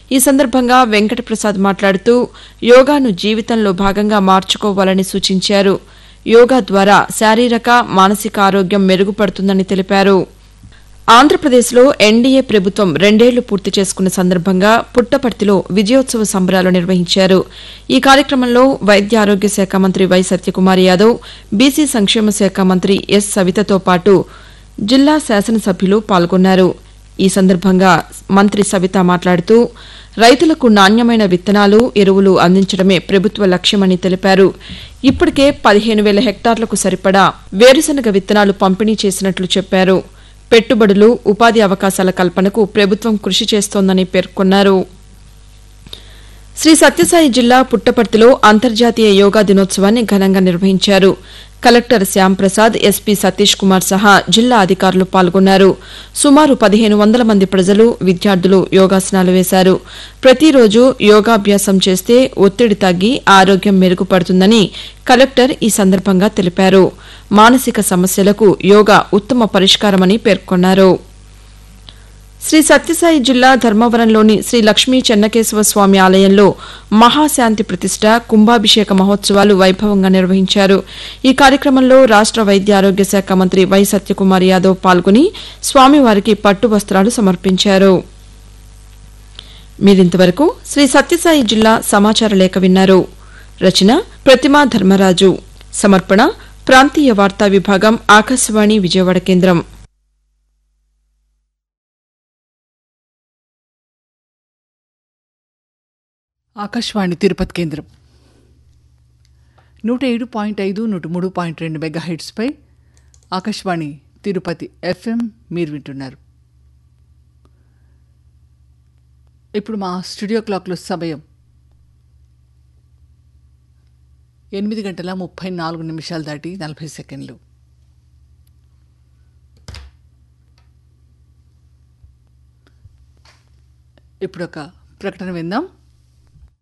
ఈ సందర్భంగా వెంకటప్రసాద్ మాట్లాడుతూ యోగాను జీవితంలో భాగంగా మార్చుకోవాలని సూచించారు యోగా ద్వారా శారీరక మానసిక ఆరోగ్యం మెరుగుపడుతుందని తెలిపారు ఆంధ్రప్రదేశ్లో ఎన్డీఏ ప్రభుత్వం రెండేళ్లు పూర్తి చేసుకున్న సందర్భంగా పుట్టపర్తిలో విజయోత్సవ సంబరాలు నిర్వహించారు ఈ కార్యక్రమంలో వైద్య ఆరోగ్య శాఖ మంత్రి వై సత్యకుమార్ యాదవ్ బీసీ సంక్షేమ శాఖ మంత్రి ఎస్ సవితతో పాటు జిల్లా శాసనసభ్యులు పాల్గొన్నారు ఈ సందర్భంగా మంత్రి సవిత మాట్లాడుతూ రైతులకు నాణ్యమైన విత్తనాలు ఎరువులు అందించడమే ప్రభుత్వ లక్ష్యమని తెలిపారు ఇప్పటికే పదిహేను వేల హెక్టార్లకు సరిపడా వేరుశనగ విత్తనాలు పంపిణీ చేసినట్లు చెప్పారు పెట్టుబడులు ఉపాధి అవకాశాల కల్పనకు ప్రభుత్వం కృషి చేస్తోందని పేర్కొన్నారు శ్రీ సత్యసాయి జిల్లా పుట్టపర్తిలో అంతర్జాతీయ యోగా దినోత్సవాన్ని ఘనంగా నిర్వహించారు కలెక్టర్ శ్యాంప్రసాద్ ఎస్పీ సతీష్ కుమార్ సహా జిల్లా అధికారులు పాల్గొన్నారు సుమారు పదిహేను వందల మంది ప్రజలు విద్యార్థులు యోగాసనాలు వేశారు ప్రతిరోజు యోగాభ్యాసం చేస్తే ఒత్తిడి తగ్గి ఆరోగ్యం మెరుగుపడుతుందని కలెక్టర్ ఈ సందర్భంగా తెలిపారు మానసిక సమస్యలకు యోగా ఉత్తమ పరిష్కారమని పేర్కొన్నారు శ్రీ సత్యసాయి జిల్లా ధర్మవరంలోని శ్రీ లక్ష్మీ చెన్నకేశవ స్వామి ఆలయంలో మహాశాంతి ప్రతిష్ట కుంభాభిషేక మహోత్సవాలు వైభవంగా నిర్వహించారు ఈ కార్యక్రమంలో రాష్ట వైద్య ఆరోగ్య శాఖ మంత్రి వై సత్యకుమార్ యాదవ్ పాల్గొని స్వామివారికి పట్టు వస్త్రాలు సమర్పించారు మీరింతవరకు శ్రీ సత్యసాయి జిల్లా సమాచార లేఖ విన్నారు రచన ప్రతిమా ధర్మరాజు సమర్పణ ప్రాంతీయ వార్తా విభాగం ఆకాశవాణి విజయవాడ కేంద్రం ఆకాశవాణి తిరుపతి కేంద్రం నూట ఏడు పాయింట్ ఐదు నూట మూడు పాయింట్ రెండు మెగా హెడ్స్పై ఆకాశవాణి తిరుపతి ఎఫ్ఎం మీరు వింటున్నారు ఇప్పుడు మా స్టూడియో క్లాక్లో సమయం ఎనిమిది గంటల ముప్పై నాలుగు నిమిషాలు దాటి నలభై సెకండ్లు ఇప్పుడు ఒక ప్రకటన విందాం